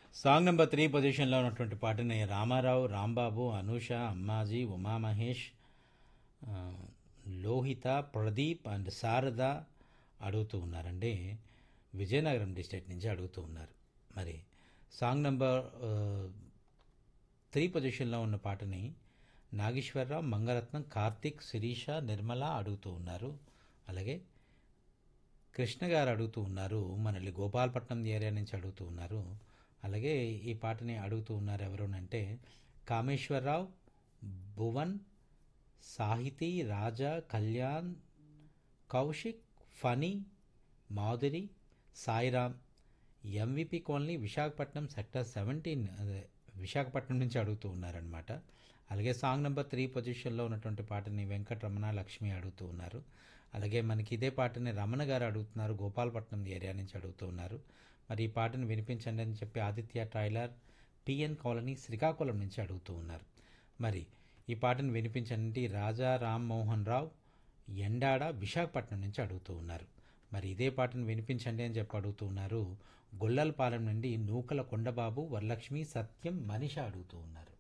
song number three పొజిషన్లో ఉన్నటువంటి పాటని రామారావు రాంబాబు అనూష అమ్మాజీ ఉమామహేష్ ఆ, లోహిత ప్రదీప్ అండ్ శారద అడుగుతూ ఉన్నారండి విజయనగరం డిస్ట్రిక్ట్ నుంచి అడుగుతూ ఉన్నారు మరి సాంగ్ నెంబర్ ఆ, త్రీ పొజిషన్లో ఉన్న పాటని నాగేశ్వరరావు మంగరత్నం కార్తిక్ శిరీష నిర్మల అడుగుతూ ఉన్నారు అలాగే కృష్ణ గారు అడుగుతూ ఉన్నారు మనల్ని గోపాలపట్నం ఏరియా నుంచి అడుగుతూ ఉన్నారు అలాగే ఈ పాటని అడుగుతూ ఉన్నారు ఎవరునంటే Kameswara Rao Bhuvan Sahithi Raja Kalyan Kaushik Phani Madhuri Sairam MVP colony Visakhapatnam sector seventeen అదే విశాఖపట్నం నుంచి అడుగుతూ ఉన్నారనమాట అలాగే సాంగ్ నెంబర్ త్రీ పొజిషన్లో ఉన్నటువంటి పాటని వెంకటరమణ లక్ష్మి అడుగుతూ ఉన్నారు అలాగే మనకి ఇదే పాటని రమణ గారు అడుగుతున్నారు గోపాలపట్నం ఏరియా నుంచి అడుగుతూ ఉన్నారు మరి ఈ పాటను వినిపించండి అని చెప్పి Aditya trailer PN colony Srikakulam నుంచి అడుగుతూ ఉన్నారు మరి ఈ పాటను వినిపించండి రాజా రామ్మోహన్ రావు ఎండాడ విశాఖపట్నం నుంచి అడుగుతూ ఉన్నారు మరి ఇదే పాటను వినిపించండి అని చెప్పి అడుగుతూ ఉన్నారు గొల్లలపాలెం నుండి నూకల కొండబాబు వరలక్ష్మి సత్యం మనిష అడుగుతూ ఉన్నారు